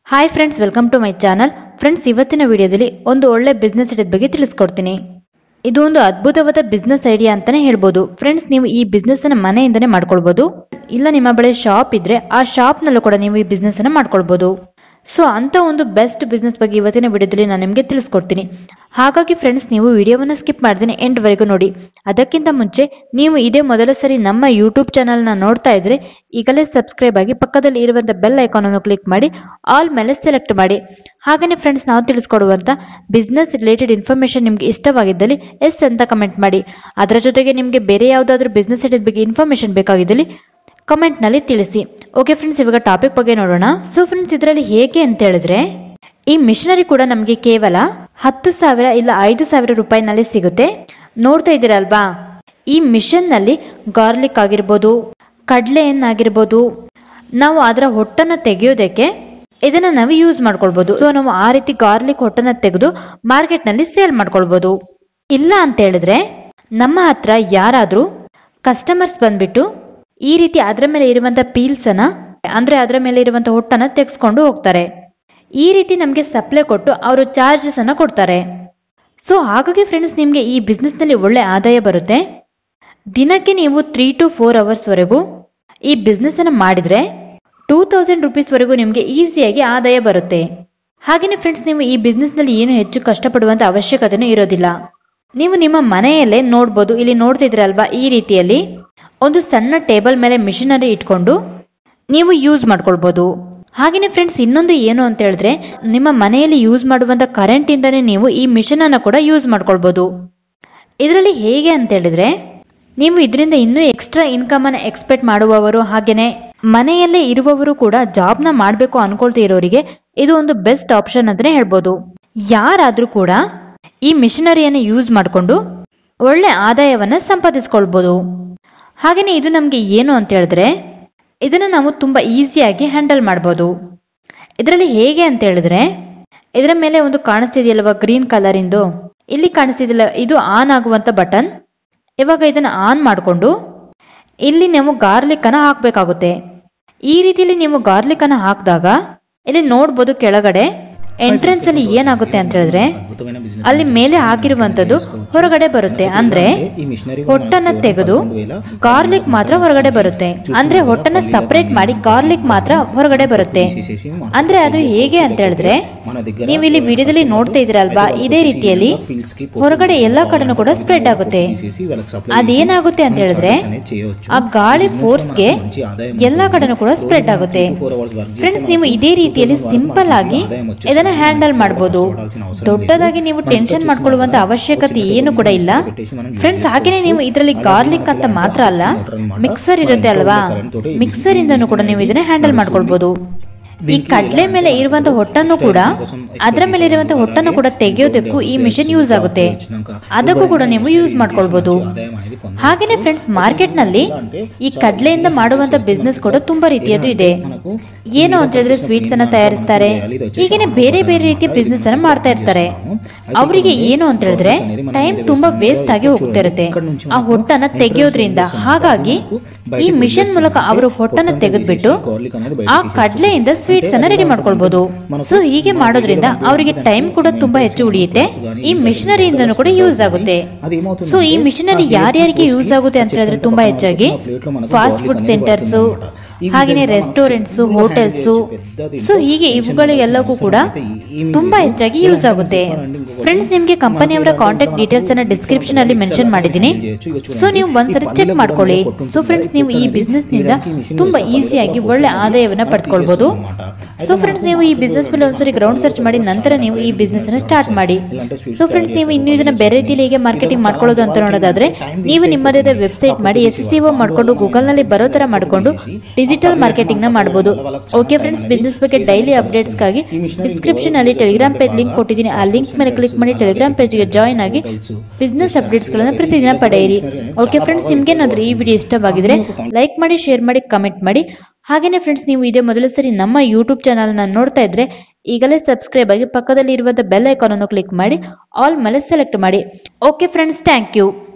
hi friends welcome to my channel friends ಇವತ್ತಿನ ವಿಡಿಯೋದಲ್ಲಿ ಒಂದು ಒಳ್ಳೆ ಬಿಸ್ನೆಸ್ ಐಡಿಯಾದ ಬಗ್ಗೆ ತಿಳಿಸ್ಕೊಡ್ತೀನಿ ಇದು ಒಂದು ಅದ್ಭುತವಾದ ಬಿಸ್ನೆಸ್ ಐಡಿಯಾ ಅಂತಾನೆ ಹೇಳ್ಬೋದು ಫ್ರೆಂಡ್ಸ್ ನೀವು ಈ ಬಿಸ್ನೆಸ್ ಅನ್ನ ಮನೆಯಿಂದನೇ ಮಾಡ್ಕೊಳ್ಬೋದು ಇಲ್ಲ ನಿಮ್ಮ ಬಳಿ ಶಾಪ್ ಇದ್ರೆ ಆ ಶಾಪ್ ನಲ್ಲೂ ಕೂಡ ನೀವು ಈ ಬಿಸ್ನೆಸ್ ಅನ್ನ ಮಾಡ್ಕೊಳ್ಬೋದು ಸೊ ಅಂತ ಒಂದು ಬೆಸ್ಟ್ ಬಿಸ್ನೆಸ್ ಬಗ್ಗೆ ಇವತ್ತಿನ ವಿಡಿಯೋದಲ್ಲಿ ನಾನು ನಿಮಗೆ ತಿಳಿಸ್ಕೊಡ್ತೀನಿ ಹಾಗಾಗಿ ಫ್ರೆಂಡ್ಸ್ ನೀವು ವಿಡಿಯೋವನ್ನ ಸ್ಕಿಪ್ ಮಾಡ್ತೀನಿ ಎಂಡ್ ವರೆಗೂ ನೋಡಿ ಅದಕ್ಕಿಂತ ಮುಂಚೆ ನೀವು ಇದೇ ಮೊದಲ ಸರಿ ನಮ್ಮ ಯೂಟ್ಯೂಬ್ ಚಾನಲ್ನ ನೋಡ್ತಾ ಇದ್ರೆ ಈಗಲೇ ಸಬ್ಸ್ಕ್ರೈಬ್ ಆಗಿ ಪಕ್ಕದಲ್ಲಿ ಇರುವಂತ ಬೆಲ್ ಐಕಾನ್ ಅನ್ನು ಕ್ಲಿಕ್ ಮಾಡಿ ಆಲ್ ಮೇಲೆ ಸೆಲೆಕ್ಟ್ ಮಾಡಿ ಹಾಗೆಯೇ ಫ್ರೆಂಡ್ಸ್ ನಾವು ತಿಳಿಸ್ಕೊಡುವಂತ ಬಿಸ್ನೆಸ್ ರಿಲೇಟೆಡ್ ಇನ್ಫಾರ್ಮೇಶನ್ ನಿಮಗೆ ಇಷ್ಟವಾಗಿದ್ದಲ್ಲಿ ಎಸ್ ಅಂತ ಕಮೆಂಟ್ ಮಾಡಿ ಅದರ ಜೊತೆಗೆ ನಿಮಗೆ ಬೇರೆ ಯಾವುದಾದ್ರೂ ಬಿಸ್ನೆಸ್ ಬಗ್ಗೆ ಇನ್ಫಾರ್ಮೇಶನ್ ಬೇಕಾಗಿದ್ದಲ್ಲಿ ಕಮೆಂಟ್ ನಲ್ಲಿ ತಿಳಿಸಿ ಓಕೆ ಫ್ರೆಂಡ್ಸ್ ಇವಾಗ ಟಾಪಿಕ್ ಬಗ್ಗೆ ನೋಡೋಣ ಸೊ ಫ್ರೆಂಡ್ಸ್ ಇದರಲ್ಲಿ ಹೇಗೆ ಅಂತ ಹೇಳಿದ್ರೆ ಈ ಮಿಷನರಿ ಕೂಡ ನಮಗೆ ಕೇವಲ ಹತ್ತು ಸಾವಿರ ಇಲ್ಲ ಐದು ಸಾವಿರ ರೂಪಾಯಿನಲ್ಲಿ ಸಿಗುತ್ತೆ ನೋಡ್ತಾ ಇದ್ದೀರಲ್ವಾ ಈ ಮಿಷನ್ ನಲ್ಲಿ ಗಾರ್ಲಿಕ್ ಆಗಿರ್ಬೋದು ಕಡಲೆಯನ್ನಾಗಿರ್ಬೋದು ನಾವು ಅದರ ಹೊಟ್ಟನ್ನ ತೆಗೆಯೋದಕ್ಕೆ ಇದನ್ನ ನಾವು ಯೂಸ್ ಮಾಡ್ಕೊಳ್ಬಹುದು ಸೊ ನಾವು ಆ ರೀತಿ ಗಾರ್ಲಿಕ್ ಹೊಟ್ಟನ್ನ ತೆಗೆದು ಮಾರ್ಕೆಟ್ ನಲ್ಲಿ ಸೇಲ್ ಮಾಡ್ಕೊಳ್ಬಹುದು ಇಲ್ಲ ಅಂತ ಹೇಳಿದ್ರೆ ನಮ್ಮ ಹತ್ರ ಯಾರಾದ್ರೂ ಕಸ್ಟಮರ್ಸ್ ಬಂದ್ಬಿಟ್ಟು ಈ ರೀತಿ ಅದರ ಮೇಲೆ ಇರುವಂತ ಪೀಲ್ಸ್ ಅನ್ನ ಅಂದ್ರೆ ಅದರ ಮೇಲೆ ಇರುವಂತ ಹೊಟ್ಟನ್ನ ತೆಗೆಸ್ಕೊಂಡು ಹೋಗ್ತಾರೆ ಈ ರೀತಿ ನಮಗೆ ಸಪ್ಲೈ ಕೊಟ್ಟು ಅವರು ಚಾರ್ಜಸ್ ಅನ್ನ ಕೊಡ್ತಾರೆ ಸೊ ಹಾಗಾಗಿ ಫ್ರೆಂಡ್ಸ್ ನಿಮಗೆ ಈ ಬಿಸ್ನೆಸ್ ನಲ್ಲಿ ಒಳ್ಳೆ ಆದಾಯ ಬರುತ್ತೆ ದಿನಕ್ಕೆ ನೀವು ತ್ರೀ ಟು ಫೋರ್ ಅವರ್ಸ್ ವರೆಗೂ ಈ ಬಿಸ್ನೆಸ್ ಅನ್ನ ಮಾಡಿದ್ರೆ ಟೂ ತೌಸಂಡ್ ರುಪೀಸ್ ವರೆಗೂ ನಿಮಗೆ ಈಸಿಯಾಗಿ ಆದಾಯ ಬರುತ್ತೆ ಹಾಗೆಯೇ ಫ್ರೆಂಡ್ಸ್ ನೀವು ಈ ಬಿಸ್ನೆಸ್ ನಲ್ಲಿ ಏನು ಹೆಚ್ಚು ಕಷ್ಟಪಡುವಂತ ಅವಶ್ಯಕತೆನೂ ಇರೋದಿಲ್ಲ ನೀವು ನಿಮ್ಮ ಮನೆಯಲ್ಲೇ ನೋಡ್ಬೋದು ಇಲ್ಲಿ ನೋಡ್ತಿದ್ರಲ್ವಾ ಈ ರೀತಿಯಲ್ಲಿ ಒಂದು ಸಣ್ಣ ಟೇಬಲ್ ಮೇಲೆ ಮಿಷನರಿ ಇಟ್ಕೊಂಡು ನೀವು ಯೂಸ್ ಮಾಡ್ಕೊಳ್ಬೋದು ಹಾಗೆಯೇ ಫ್ರೆಂಡ್ಸ್ ಇನ್ನೊಂದು ಏನು ಅಂತ ಹೇಳಿದ್ರೆ ನಿಮ್ಮ ಮನೆಯಲ್ಲಿ ಯೂಸ್ ಮಾಡುವಂತ ಕರೆಂಟ್ ಇಂದಾನೇ ನೀವು ಈ ಮಿಷನ್ ಅನ್ನ ಕೂಡ ಯೂಸ್ ಮಾಡ್ಕೊಳ್ಬೋದು ಇದರಲ್ಲಿ ಹೇಗೆ ಅಂತ ಹೇಳಿದ್ರೆ ನೀವು ಇದರಿಂದ ಇನ್ನೂ ಎಕ್ಸ್ಟ್ರಾ ಇನ್ಕಮ್ ಅನ್ನ ಎಕ್ಸ್ಪೆಕ್ಟ್ ಮಾಡುವವರು ಹಾಗೇನೆ ಮನೆಯಲ್ಲೇ ಇರುವವರು ಕೂಡ ಜಾಬ್ನ ಮಾಡಬೇಕು ಅನ್ಕೊಳ್ತಾ ಇರೋರಿಗೆ ಇದು ಒಂದು ಬೆಸ್ಟ್ ಆಪ್ಷನ್ ಅಂದ್ರೆ ಹೇಳ್ಬೋದು ಯಾರಾದ್ರೂ ಕೂಡ ಈ ಮಿಷನರಿಯನ್ನು ಯೂಸ್ ಮಾಡಿಕೊಂಡು ಒಳ್ಳೆ ಆದಾಯವನ್ನ ಸಂಪಾದಿಸ್ಕೊಳ್ಬೋದು ಹಾಗೆಯೇ ಇದು ನಮಗೆ ಏನು ಅಂತ ಹೇಳಿದ್ರೆ ಇದನ್ನ ನಾವು ತುಂಬಾ ಈಸಿಯಾಗಿ ಹ್ಯಾಂಡಲ್ ಮಾಡ್ಬೋದು ಇದರಲ್ಲಿ ಹೇಗೆ ಅಂತ ಹೇಳಿದ್ರೆ ಇದರ ಮೇಲೆ ಒಂದು ಕಾಣಿಸ್ತಿದೆಯಲ್ವಾ ಗ್ರೀನ್ ಕಲರ್ ಇಂದು ಇಲ್ಲಿ ಕಾಣಿಸ್ತಿದಿಲ್ಲ ಇದು ಆನ್ ಆಗುವಂತ ಬಟನ್ ಇವಾಗ ಇದನ್ನ ಆನ್ ಮಾಡಿಕೊಂಡು ಇಲ್ಲಿ ನೀವು ಗಾರ್ಲಿಕ್ ಅನ್ನ ಹಾಕ್ಬೇಕಾಗುತ್ತೆ ಈ ರೀತಿಯಲ್ಲಿ ನೀವು ಗಾರ್ಲಿಕ್ ಅನ್ನ ಹಾಕಿದಾಗ ಇಲ್ಲಿ ನೋಡ್ಬೋದು ಕೆಳಗಡೆ ಎಂಟ್ರೆನ್ಸ್ ಅಲ್ಲಿ ಏನಾಗುತ್ತೆ ಅಂತ ಹೇಳಿದ್ರೆ ಅಲ್ಲಿ ಮೇಲೆ ಹಾಕಿರುವಂತದ್ದು ಹೊರಗಡೆ ಬರುತ್ತೆ ಅಂದ್ರೆ ಹೊಟ್ಟನ್ನ ತೆಗೆದು ಗಾರ್ಲಿಕ್ ಮಾತ್ರ ಹೊರಗಡೆ ಬರುತ್ತೆ ಅಂದ್ರೆ ಹೊಟ್ಟನ್ನ ಸಪರೇಟ್ ಮಾಡಿ ಗಾರ್ಲಿಕ್ ಮಾತ್ರ ಹೊರಗಡೆ ಬರುತ್ತೆ ಅಂದ್ರೆ ಅದು ಹೇಗೆ ಅಂತ ಹೇಳಿದ್ರೆ ನೀವು ಇಲ್ಲಿ ವಿಡಿಯೋದಲ್ಲಿ ನೋಡ್ತಾ ಇದ್ರಲ್ವಾ ಇದೇ ರೀತಿಯಲ್ಲಿ ಹೊರಗಡೆ ಎಲ್ಲಾ ಕಡೆನೂ ಕೂಡ ಸ್ಪ್ರೆಡ್ ಆಗುತ್ತೆ ಅದೇನಾಗುತ್ತೆ ಅಂತ ಹೇಳಿದ್ರೆ ಆ ಗಾಳಿ ಫೋರ್ಸ್ಗೆ ಎಲ್ಲಾ ಕಡೆನೂ ಕೂಡ ಸ್ಪ್ರೆಡ್ ಆಗುತ್ತೆ ಫ್ರೆಂಡ್ಸ್ ನೀವು ಇದೇ ರೀತಿಯಲ್ಲಿ ಸಿಂಪಲ್ ಆಗಿ ಇದನ್ನ ಹ್ಯಾಂಡಲ್ ಮಾಡಬಹುದು ದೊಡ್ಡದಾಗಿ ನೀವು ಟೆನ್ಷನ್ ಮಾಡ್ಕೊಳ್ಳುವಂತ ಅವಶ್ಯಕತೆ ಏನು ಕೂಡ ಇಲ್ಲ ಫ್ರೆಂಡ್ಸ್ ಹಾಗೇನೆ ನೀವು ಇದರಲ್ಲಿ ಗಾರ್ಲಿಕ್ ಅಂತ ಮಾತ್ರ ಅಲ್ಲ ಮಿಕ್ಸರ್ ಇರುತ್ತೆ ಅಲ್ವಾ ಮಿಕ್ಸರ್ ಇಂದನೂ ಕೂಡ ನೀವು ಇದನ್ನ ಹ್ಯಾಂಡಲ್ ಮಾಡ್ಕೊಳ್ಬಹುದು ಈ ಕಡ್ಲೆ ಮೇಲೆ ಇರುವಂತ ಹೊಟ್ಟನ್ನು ಕೂಡ ಅದರ ಮೇಲೆ ಇರುವಂತ ಹೊಟ್ಟನ್ನು ಕೂಡ ತೆಗೆಯೋದಕ್ಕೂ ಈ ಮಿಷನ್ ಯೂಸ್ ಆಗುತ್ತೆ ಅದಕ್ಕೂ ಕೂಡ ನೀವು ಯೂಸ್ ಮಾಡ್ಕೊಳ್ಬಹುದು ಹಾಗೇನೆ ಫ್ರೆಂಡ್ಸ್ ಮಾರ್ಕೆಟ್ ನಲ್ಲಿ ಈ ಕಡ್ಲೆಯಿಂದ ಮಾಡುವಂತ ಬಿಸ್ನೆಸ್ ಕೂಡ ತುಂಬಾ ರೀತಿಯದು ಇದೆ ಏನು ಅಂತ ಹೇಳಿದ್ರೆ ಸ್ವೀಟ್ಸ್ ಅನ್ನ ತಯಾರಿಸ್ತಾರೆ ಹೀಗೇನೆ ಬೇರೆ ಬೇರೆ ರೀತಿಯ ಬಿಸ್ನೆಸ್ ಅನ್ನ ಮಾಡ್ತಾ ಇರ್ತಾರೆ ಅವರಿಗೆ ಏನು ಅಂತ ಹೇಳಿದ್ರೆ ಟೈಮ್ ತುಂಬಾ ವೇಸ್ಟ್ ಆಗಿ ಹೋಗ್ತಾ ಇರುತ್ತೆ ಆ ಹೊಟ್ಟನ್ನ ತೆಗೆಯೋದ್ರಿಂದ ಹಾಗಾಗಿ ಈ ಮಿಷನ್ ಮೂಲಕ ಅವರು ಹೊಟ್ಟನ್ನ ತೆಗೆದ್ಬಿಟ್ಟು ಆ ಕಡ್ಲೆಯಿಂದ ಸ್ವೀಟ್ಸ್ ಅನ್ನ ರೆಡಿ ಮಾಡ್ಕೊಳ್ಬಹುದು ಸೊ ಹೀಗೆ ಮಾಡೋದ್ರಿಂದ ಅವರಿಗೆ ಟೈಮ್ ಕೂಡ ತುಂಬಾ ಹೆಚ್ಚು ಉಳಿಯುತ್ತೆ ಈ ಮಿಷನರಿಯಿಂದನೂ ಕೂಡ ಯೂಸ್ ಆಗುತ್ತೆ ಸೊ ಈ ಮಿಷನರಿ ಯಾರ್ಯಾರಿಗೆ ಯೂಸ್ ಆಗುತ್ತೆ ಅಂತ ಹೇಳಿದ್ರೆ ತುಂಬಾ ಹೆಚ್ಚಾಗಿ ಫಾಸ್ಟ್ ಫುಡ್ ಸೆಂಟರ್ಸ್ ಹಾಗೆಯೇ ರೆಸ್ಟೋರೆಂಟ್ಸ್ ಹೋಟೆಲ್ಸ್ ಸೊ ಹೀಗೆ ಇವುಗಳಿಗೆಲ್ಲಕ್ಕೂ ಕೂಡ ತುಂಬಾ ಹೆಚ್ಚಾಗಿ ಯೂಸ್ ಆಗುತ್ತೆ ಫ್ರೆಂಡ್ಸ್ ನಿಮ್ಗೆ ಕಂಪನಿಯವರ ಕಾಂಟ್ಯಾಕ್ಟ್ ಡೀಟೇಲ್ಸ್ ಅನ್ನ ಡಿಸ್ಕ್ರಿಪ್ಷನ್ ಅಲ್ಲಿ ಮೆನ್ಷನ್ ಮಾಡಿದ್ದೀನಿ ಸೊ ನೀವು ಒಂದ್ಸರಿ ಚೆಕ್ ಮಾಡ್ಕೊಳ್ಳಿ ಸೊ ಫ್ರೆಂಡ್ಸ್ ನೀವು ಈ ಬಿಸ್ನೆಸ್ ನಿಂದ ತುಂಬಾ ಈಸಿಯಾಗಿ ಒಳ್ಳೆ ಆದಾಯವನ್ನ ಪಡ್ಕೊಳ್ಬಹುದು ಸೊ ಫ್ರೆಂಡ್ಸ್ ನೀವು ಈ ಬಿಸ್ನೆಸ್ ಮೇಲೆ ಒಂದ್ಸರಿ ಗ್ರೌಂಡ್ ಸರ್ಚ್ ಮಾಡಿ ನಂತರ ನೀವು ಈ ಬಿಸ್ನೆಸ್ ಅನ್ನ ಸ್ಟಾರ್ಟ್ ಮಾಡಿ ಸೊ ಫ್ರೆಂಡ್ಸ್ ನೀವು ಇನ್ನು ಇದನ್ನ ಬೇರೆ ರೀತಿಯಲ್ಲಿ ಹೇಗೆ ಮಾರ್ಕೆಟಿಂಗ್ ಮಾಡ್ಕೊಳ್ಳೋದು ಅಂತ ನೋಡೋದಾದ್ರೆ ನೀವು ನಿಮ್ಮದೇ ವೆಬ್ಸೈಟ್ ಮಾಡಿ ಎಸ್ ಸಿ ಮಾಡ್ಕೊಂಡು ಗೂಗಲ್ ನಲ್ಲಿ ಬರೋ ತರ ಮಾಡ್ಕೊಂಡು ಡಿಜಿಟಲ್ ಮಾರ್ಕೆಟಿಂಗ್ ನ ಮಾಡಬಹುದು ಓಕೆ ಫ್ರೆಂಡ್ಸ್ ಬಿಸ್ನೆಸ್ ಬಗ್ಗೆ ಡೈಲಿ ಅಪ್ಡೇಟ್ಸ್ ಗಾಗಿ ಡಿಸ್ಕ್ರಿಪ್ಷನ್ ಅಲ್ಲಿ ಟೆಲಿಗ್ರಾಮ್ ಪೇಜ್ ಲಿಂಕ್ ಕೊಟ್ಟಿದ್ದೀನಿ ಆ ಲಿಂಕ್ ಮೇಲೆ ಕ್ಲಿಕ್ ಮಾಡಿ ಟೆಲಿಗ್ರಾಮ್ ಪೇಜ್ ಗೆ ಜಾಯ್ನ್ ಆಗಿ ಬಿಸ್ನೆಸ್ ಅಪ್ಡೇಟ್ಸ್ ಗಳನ್ನ ಪ್ರತಿದಿನ ಪಡೆಯಿರಿ ಓಕೆ ಫ್ರೆಂಡ್ಸ್ ನಿಮ್ಗೆ ಏನಾದ್ರೂ ಈ ವಿಡಿಯೋ ಇಷ್ಟವಾಗಿದ್ರೆ ಲೈಕ್ ಮಾಡಿ ಶೇರ್ ಮಾಡಿ ಕಮೆಂಟ್ ಮಾಡಿ ಹಾಗೇನೆ ಫ್ರೆಂಡ್ಸ್ ನೀವು ಇದೇ ಮೊದಲ ಸರಿ ನಮ್ಮ ಯೂಟ್ಯೂಬ್ ಚಾನಲ್ನ ನೋಡ್ತಾ ಇದ್ರೆ ಈಗಲೇ ಸಬ್ಸ್ಕ್ರೈಬ್ ಆಗಿ ಪಕ್ಕದಲ್ಲಿ ಇರುವಂತ ಬೆಲ್ ಐಕಾನ್ ಅನ್ನು ಕ್ಲಿಕ್ ಮಾಡಿ ಆಲ್ ಮೇಲೆ ಸೆಲೆಕ್ಟ್ ಮಾಡಿ ಓಕೆ ಫ್ರೆಂಡ್ಸ್ ಥ್ಯಾಂಕ್ ಯು